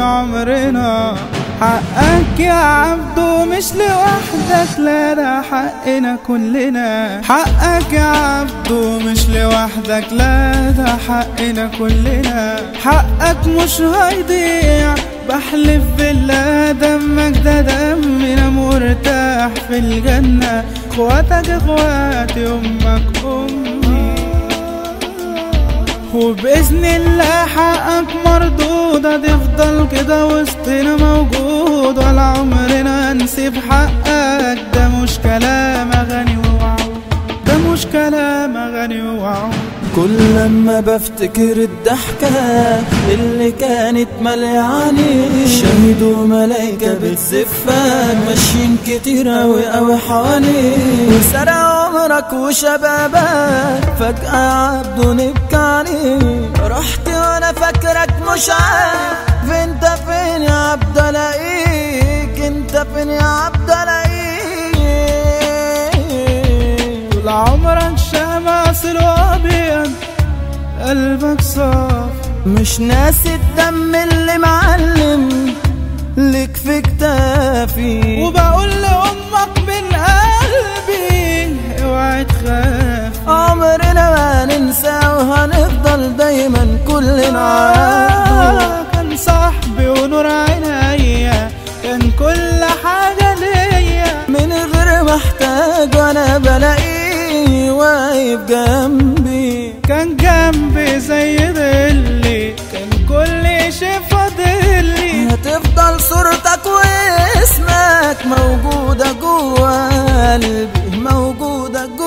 عمرنا حقك يا عبدو مش لوحدك لا ده حقنا كلنا حقك يا عبدو مش لوحدك لا ده حقنا كلنا حقك مش هيضيع بحلف بالله دمك ده دمنا مرتاح في الجنة اخواتك اخواتي امك امي وبإذن الله حقك مردود هتفضل كده وسطنا موجود ولا عمرنا نسيب حقك ده مش كلام أغاني ووعود ده مش كلام أغاني ووعود كل لما بفتكر الضحكة اللي كانت ملياني شهدوا ملايكة بتزفك ماشيين كتير أوي أوي حوالي وسرق عمرك وشبابك فجأة عبدو نبكاني رحت وأنا فاكرك مش عارف انت فين يا عبد الاقيك انت فين يا عبد الاقيك طول عمرك شمس الأبيض قلبك صاف مش ناسي الدم اللي معلم لك في كتافي وبقول لأمك من قلبي اوعي تخاف عمرنا ما ننسى وهنفضل دايما كلنا عارف آه، كان صاحبي ونور عينيا كان كل حاجة ليا من غير ما احتاج وانا بلاقيه واقف جنبي كان جنبي زي ظلي كان كل شي فاضلي هتفضل صورتك واسمك موجودة جوا قلبي موجودة جوا